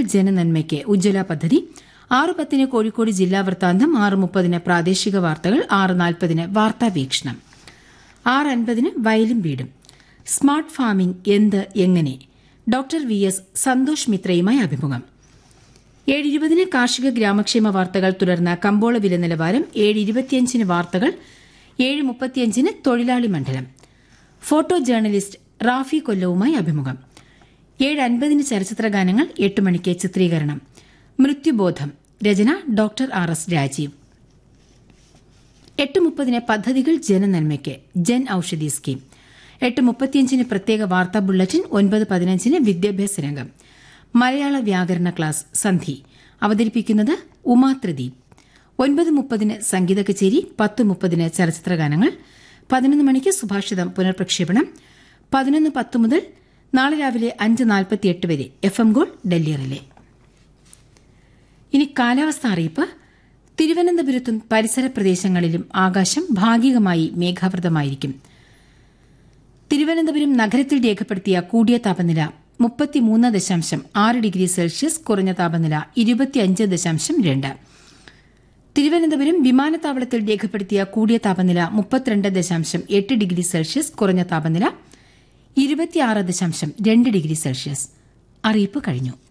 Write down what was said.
ജനനന്മയ്ക്ക് ഉജ്ജ്വല പദ്ധതി ആറ് പത്തിന് കോഴിക്കോട് ജില്ലാ വൃത്താന്തം ആറ് മുപ്പതിന് പ്രാദേശിക വാർത്തകൾ ആറ് നാൽപ്പതിന് വാർത്താ വീക്ഷണം ആറ് അൻപതിന് വയലും വീടും സ്മാർട്ട് ഫാമിംഗ് എന്ത് എങ്ങനെ ഡോക്ടർ വി എസ് സന്തോഷ് മിത്രയുമായി അഭിമുഖം ഏഴ് ഇരുപതിന് കാർഷിക ഗ്രാമക്ഷേമ വാർത്തകൾ തുടർന്ന് കമ്പോള വില നിലവാരം ഏഴ് ഇരുപത്തിയഞ്ചിന് വാർത്തകൾ ഏഴ് മുപ്പത്തിയഞ്ചിന് തൊഴിലാളി മണ്ഡലം ഫോട്ടോ ജേർണലിസ്റ്റ് റാഫി കൊല്ലവുമായി അഭിമുഖം ഏഴ് അൻപതിന് ചലച്ചിത്ര ഗാനങ്ങൾ എട്ട് മണിക്ക് ചിത്രീകരണം മൃത്യുബോധം രചന ഡോക്ടർ ആർ എസ് രാജീവ് എട്ട് മുപ്പതിന് പദ്ധതികൾ ജനനന്മയ്ക്ക് ജൻ ഔഷധി സ്കീം എട്ട് മുപ്പത്തിയഞ്ചിന് പ്രത്യേക വാർത്താ ബുള്ളറ്റിൻ ഒൻപത് പതിനഞ്ചിന് വിദ്യാഭ്യാസ രംഗം മലയാള വ്യാകരണ ക്ലാസ് സന്ധി അവതരിപ്പിക്കുന്നത് ഉമാ ത്രിദീപ് ഒൻപത് മുപ്പതിന് സംഗീത കച്ചേരി പത്ത് മുപ്പതിന് ചലച്ചിത്ര ഗാനങ്ങൾ പതിനൊന്ന് മണിക്ക് സുഭാഷിതം പുനർപ്രക്ഷേപണം പതിനൊന്ന് പത്ത് മുതൽ നാളെ രാവിലെ അഞ്ച് നാൽപ്പത്തിയെട്ട് വരെ F M gold Delhi relay ഇനി കാലാവസ്ഥ അറിയിപ്പ് തിരുവനന്തപുരത്തും പരിസര പ്രദേശങ്ങളിലും ആകാശം ഭാഗികമായി മേഘാവൃതമായിരിക്കും തിരുവനന്തപുരം നഗരത്തിൽ രേഖപ്പെടുത്തിയ കൂടിയ താപനില മുപ്പത്തിമൂന്ന് ദശാംശം ആറ് ഡിഗ്രി സെൽഷ്യസ് കുറഞ്ഞ താപനില ഇരുപത്തിയഞ്ച് ദശാംശം രണ്ട് തിരുവനന്തപുരം വിമാനത്താവളത്തിൽ രേഖപ്പെടുത്തിയ കൂടിയ താപനില മുപ്പത്തിരണ്ട് ദശാംശം എട്ട് ഡിഗ്രി സെൽഷ്യസ് കുറഞ്ഞ താപനില ഇരുപത്തിയാറ് ദശാംശം രണ്ട് ഡിഗ്രി സെൽഷ്യസ് അറിയിപ്പ് കഴിഞ്ഞു